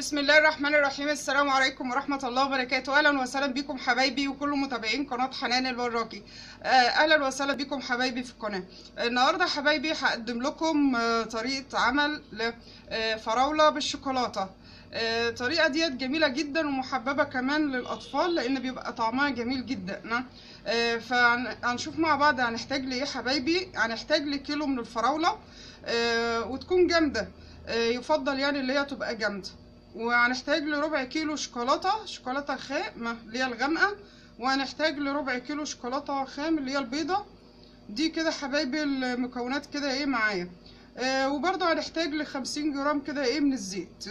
بسم الله الرحمن الرحيم السلام عليكم ورحمة الله وبركاته أهلا وسهلا بكم حبايبي وكل متابعين قناة حنان الوراكي آه، أهلا وسهلا بكم حبايبي في القناة النهاردة حبايبي هقدم لكم آه، طريقة عمل لفراولة بالشوكولاتة آه، الطريقة ديت جميلة جدا ومحببة كمان للأطفال لأن بيبقى طعمها جميل جدا آه، فهنشوف مع بعض هنحتاج لإيه حبايبي هنحتاج لكيلو من الفراولة آه، وتكون جامدة آه، يفضل يعني اللي هي تبقى جامدة وهنحتاج لربع كيلو شوكولاتة شوكولاتة خام اللي هي الغامقة وهنحتاج لربع كيلو شوكولاتة خام اللي هي البيضة دي كده حبايبي المكونات كده ايه معايا آه وبرضه هنحتاج لخمسين جرام كده ايه من الزيت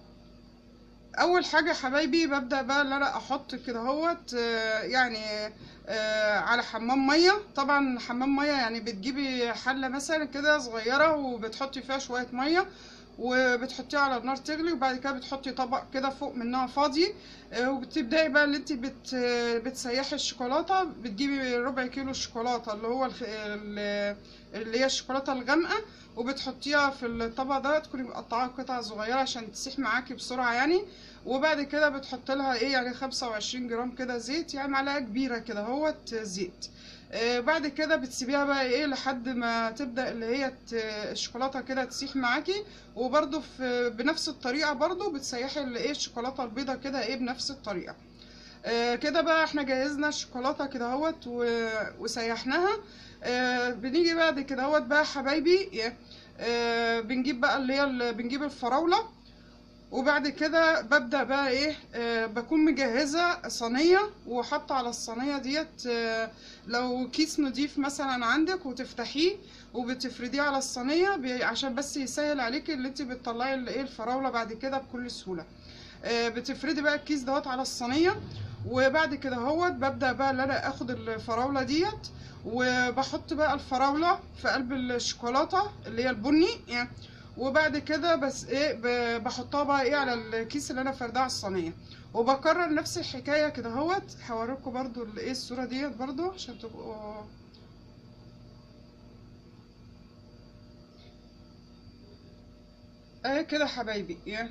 اول حاجة حبايبي ببدأ بقى ان انا احط كده هوت آه يعني آه على حمام مية طبعا حمام مية يعني بتجيبي حلة مثلا كده صغيرة وبتحطي فيها شوية مية وبتحطيها على النار تغلي وبعد كده بتحطي طبق كده فوق منها فاضي آه، وبتبداي بقى اللي انت بت بتسيحي الشوكولاته بتجيبي ربع كيلو شوكولاته اللي هو الخ- ال- اللي هي الشوكولاته الغامقه وبتحطيها في الطبق ده تكوني مقطعاها قطع صغيره عشان تسيح معاكي بسرعه يعني وبعد كده بتحط لها ايه يعني 25 جرام كده زيت يعني معلقه كبيره كده اهوت زيت آه، بعد كده بتسيبيها بقى ايه لحد ما تبدا اللي هي ت- الشوكولاته كده تسيح معاكي وبرده في بنفس الطريقه برده بتسيحي اللي ايه الشوكولاته البيضه كده ايه بنفس الطريقه آه كده بقى احنا جهزنا الشوكولاته كده اهوت و- وسيحناها آه بنيجي بعد كده اهوت بقى حبايبي آه بنجيب بقى اللي هي ال- بنجيب الفراوله وبعد كده ببدأ بقى ايه آه بكون مجهزة صينية وحاطة على الصينية ديت آه لو كيس نضيف مثلا عندك وتفتحيه وبتفرديه على الصينية بي- عشان بس يسهل عليكي اللي انت بتطلعي ال- ايه الفراولة بعد كده بكل سهولة آه بتفردي بقى الكيس دوت على الصينية وبعد كده هوت ببدأ بقى ان انا اخد الفراولة ديت وبحط بقى الفراولة في قلب الشوكولاتة اللي هي البني يعني وبعد كده بس ايه ب- بحطها بقى ايه على الكيس اللي انا فرداه على الصينيه وبكرر نفس الحكايه كده اهوت هوريكم برضو ال- ايه الصوره ديت برضو عشان تبقوا اهي كده حبايبي يعني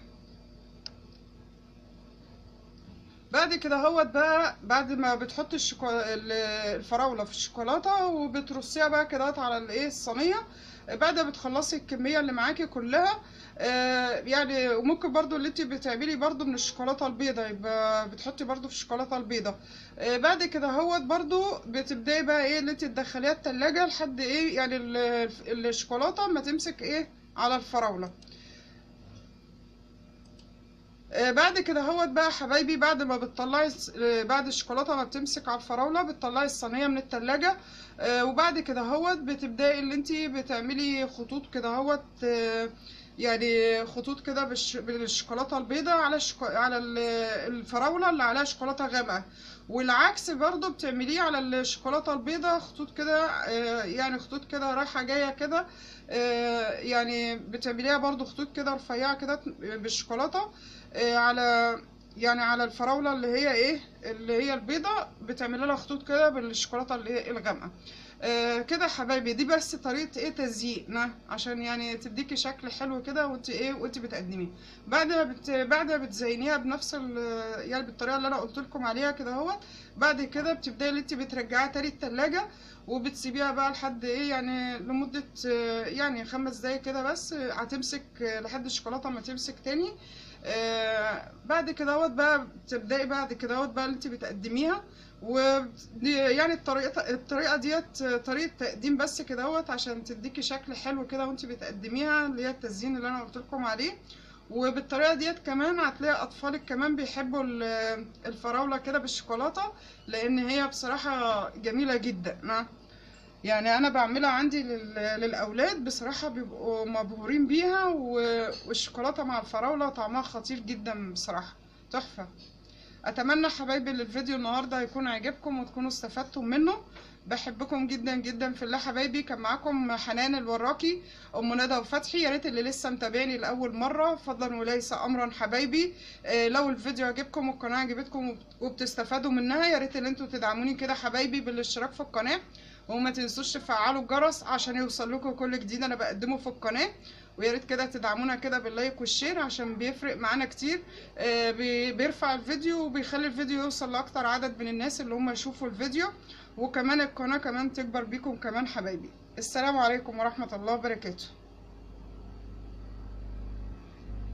بعد كده هوت بقى بعد ما بتحط الشوكو... ال- الفراولة في الشوكولاتة وبترصيها بقى كده على الايه الصينية بعد ما بتخلصي الكمية اللي معاكي كلها آه يعني وممكن برضو اللي انت بتعملي برضو من الشوكولاتة البيضة يبقى بتحطي برضو في الشوكولاتة البيضة آه بعد كده هوت برضو بتبداي بقى ايه اللي انت تدخليها التلاجة لحد ايه يعني ال- الشوكولاتة ما تمسك ايه على الفراولة آه، بعد كده هوت بقى حبايبي بعد ما بتطلعي الس- آه، بعد الشوكولاته ما بتمسك على الفراوله بتطلعي الصينيه من التلاجة آه، وبعد كده هوت بتبداي اللي انت بتعملي خطوط كده هوت آه، يعني خطوط كده بالش- بالشوكولاته البيضاء على الشكو... على ال- الفراوله اللي عليها شوكولاته غامقه والعكس برضو بتعمليه على الشوكولاته البيضاء خطوط كده آه، يعني خطوط كده رايحه جايه كده آه، يعني بتعمليها برضو خطوط كده رفيعه كده بالشوكولاته آه، على يعني على الفراولة اللي هي ايه اللي هي البيضة بتعملي لها خطوط كده بالشوكولاتة اللي هي الغامقة آه كده يا حبايبي دي بس طريقة ايه تزيين عشان يعني تديكي شكل حلو كده وانت ايه وانت بتقدميه بعد ما بت... بعد ما بتزينيها بنفس ال... يعني بالطريقة اللي انا قلت لكم عليها كده اهوت بعد كده بتبداي اللي انت بترجعيها تاني التلاجة وبتسيبيها بقى لحد ايه يعني لمدة آه، يعني خمس دقايق كده بس آه، هتمسك آه، لحد الشوكولاتة ما تمسك تاني آه بعد كده اهوت بقى تبداي بعد كده اهوت بقى اللي انت بتقدميها و دي- يعني الطريقه الطريقه ديت طريقه تقديم بس كده اهوت عشان تديكي شكل حلو كده وانت بتقدميها اللي هي التزيين اللي انا قلت لكم عليه وبالطريقه ديت كمان هتلاقي اطفالك كمان بيحبوا ال- الفراوله كده بالشوكولاته لان هي بصراحه جميله جدا نعم. يعني انا بعملها عندي لل- للاولاد بصراحه بيبقوا مبهورين بيها و- والشوكولاته مع الفراوله طعمها خطير جدا بصراحه تحفه اتمنى حبايبي ان الفيديو النهارده يكون عجبكم وتكونوا استفدتم منه بحبكم جدا جدا في الله حبايبي كان معاكم حنان الوراكي ام ندى وفتحي يا ريت اللي لسه متابعني لاول مره فضلا وليس امرا حبايبي آه، لو الفيديو عجبكم والقناه عجبتكم وبتستفادوا منها يا ريت ان انتوا تدعموني كده حبايبي بالاشتراك في القناه وما تنسوش تفعلوا الجرس عشان يوصل لكم كل جديد انا بقدمه في القناه ويا ريت كده تدعمونا كده باللايك والشير عشان بيفرق معانا كتير آه، بي- بيرفع الفيديو وبيخلي الفيديو يوصل لاكتر عدد من الناس اللي هم يشوفوا الفيديو وكمان القناه كمان تكبر بيكم كمان حبايبي السلام عليكم ورحمه الله وبركاته